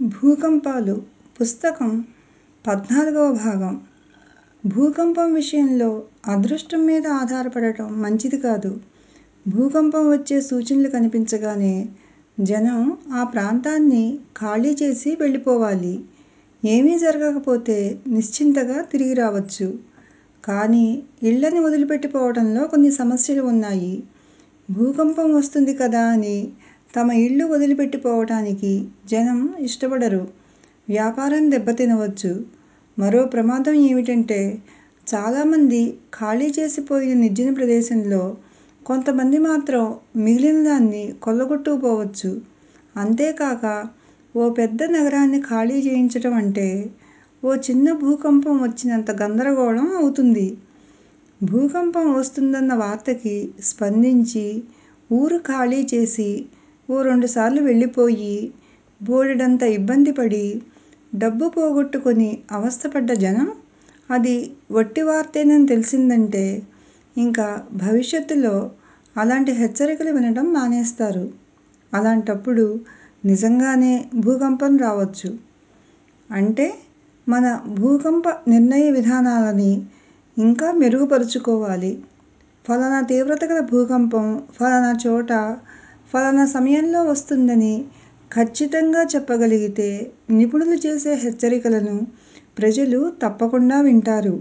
భూకంపాలు పుస్తకం పద్నాలుగవ భాగం భూకంపం విషయంలో అదృష్టం మీద ఆధారపడటం మంచిది కాదు భూకంపం వచ్చే సూచనలు కనిపించగానే జనం ఆ ప్రాంతాన్ని ఖాళీ చేసి వెళ్ళిపోవాలి ఏమీ జరగకపోతే నిశ్చింతగా తిరిగి రావచ్చు కానీ ఇళ్ళని వదిలిపెట్టిపోవడంలో కొన్ని సమస్యలు ఉన్నాయి భూకంపం వస్తుంది కదా అని తమ ఇళ్ళు వదిలిపెట్టిపోవటానికి జనం ఇష్టపడరు వ్యాపారం దెబ్బతినవచ్చు మరో ప్రమాదం ఏమిటంటే చాలామంది ఖాళీ చేసిపోయిన నిర్జన ప్రదేశంలో కొంతమంది మాత్రం మిగిలిన దాన్ని కొల్లగొట్టుకుపోవచ్చు అంతేకాక ఓ పెద్ద నగరాన్ని ఖాళీ చేయించటం అంటే ఓ చిన్న భూకంపం వచ్చినంత గందరగోళం అవుతుంది భూకంపం వస్తుందన్న వార్తకి స్పందించి ఊరు ఖాళీ చేసి ఓ రెండుసార్లు వెళ్ళిపోయి బోలెడంత ఇబ్బంది పడి డబ్బు పోగొట్టుకుని అవస్థపడ్డ జనం అది వట్టి వార్తేనని తెలిసిందంటే ఇంక భవిష్యత్తులో అలాంటి హెచ్చరికలు వినడం మానేస్తారు అలాంటప్పుడు నిజంగానే భూకంపం రావచ్చు అంటే మన భూకంప నిర్ణయ విధానాలని ఇంకా మెరుగుపరుచుకోవాలి ఫలానా తీవ్రత గల భూకంపం ఫలానా చోట ఫలానా సమయంలో వస్తుందని ఖచ్చితంగా చెప్పగలిగితే నిపుణులు చేసే హెచ్చరికలను ప్రజలు తప్పకుండా వింటారు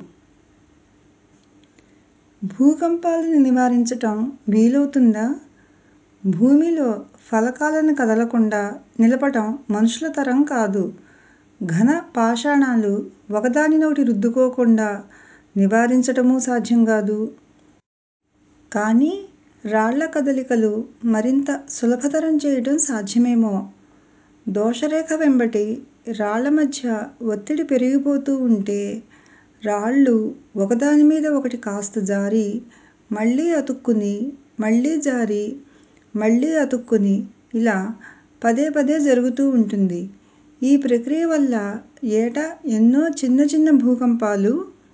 భూకంపాలను నివారించటం వీలవుతుందా భూమిలో ఫలకాలను కదలకుండా నిలపటం మనుషుల తరం కాదు ఘన పాషాణాలు ఒకదానినొకటి రుద్దుకోకుండా నివారించటమూ సాధ్యం కాదు కానీ రాళ్ళ కదలికలు మరింత సులభతరం చేయటం సాధ్యమేమో దోషరేఖ వెంబటి రాళ్ళ మధ్య ఒత్తిడి పెరిగిపోతూ ఉంటే రాళ్ళు ఒకదాని మీద ఒకటి కాస్త జారి మళ్ళీ అతుక్కుని మళ్ళీ జారి మళ్ళీ అతుక్కుని ఇలా పదే పదే జరుగుతూ ఉంటుంది ఈ ప్రక్రియ వల్ల ఏటా ఎన్నో చిన్న చిన్న భూకంపాలు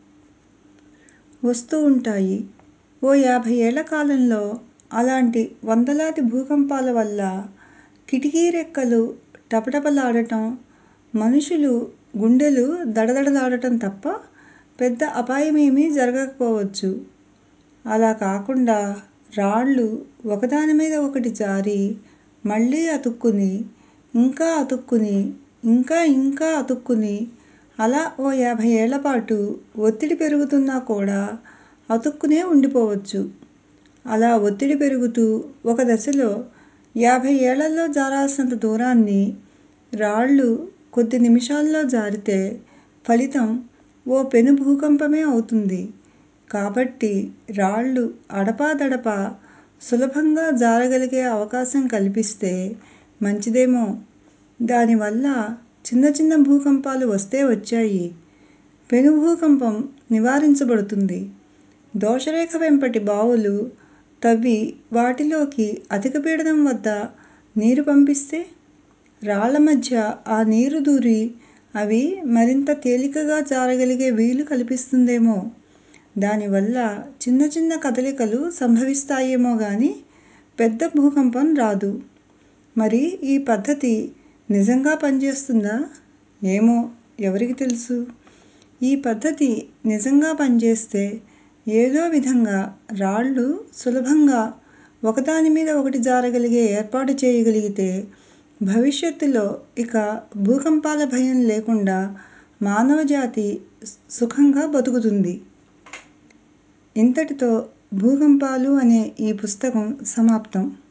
వస్తూ ఉంటాయి ఓ యాభై ఏళ్ల కాలంలో అలాంటి వందలాది భూకంపాల వల్ల కిటికీ రెక్కలు టపటపలాడటం మనుషులు గుండెలు దడదడలాడటం తప్ప పెద్ద అపాయమేమీ జరగకపోవచ్చు అలా కాకుండా రాళ్ళు ఒకదాని మీద ఒకటి జారి మళ్ళీ అతుక్కుని ఇంకా అతుక్కుని ఇంకా ఇంకా అతుక్కుని అలా ఓ యాభై ఏళ్లపాటు ఒత్తిడి పెరుగుతున్నా కూడా అతుక్కునే ఉండిపోవచ్చు అలా ఒత్తిడి పెరుగుతూ ఒక దశలో యాభై ఏళ్లలో జారాల్సినంత దూరాన్ని రాళ్ళు కొద్ది నిమిషాల్లో జారితే ఫలితం ఓ పెను భూకంపమే అవుతుంది కాబట్టి రాళ్ళు అడపాదడపా సులభంగా జారగలిగే అవకాశం కల్పిస్తే మంచిదేమో దానివల్ల చిన్న చిన్న భూకంపాలు వస్తే వచ్చాయి పెను భూకంపం నివారించబడుతుంది దోషరేఖ వెంబటి బావులు తవ్వి వాటిలోకి అధిక పీడనం వద్ద నీరు పంపిస్తే రాళ్ళ మధ్య ఆ నీరు దూరి అవి మరింత తేలికగా జారగలిగే వీలు కల్పిస్తుందేమో దానివల్ల చిన్న చిన్న కదలికలు సంభవిస్తాయేమో గానీ పెద్ద భూకంపం రాదు మరి ఈ పద్ధతి నిజంగా పనిచేస్తుందా ఏమో ఎవరికి తెలుసు ఈ పద్ధతి నిజంగా పనిచేస్తే ఏదో విధంగా రాళ్ళు సులభంగా ఒకదాని మీద ఒకటి జారగలిగే ఏర్పాటు చేయగలిగితే భవిష్యత్తులో ఇక భూకంపాల భయం లేకుండా మానవజాతి సుఖంగా బతుకుతుంది ఇంతటితో భూకంపాలు అనే ఈ పుస్తకం సమాప్తం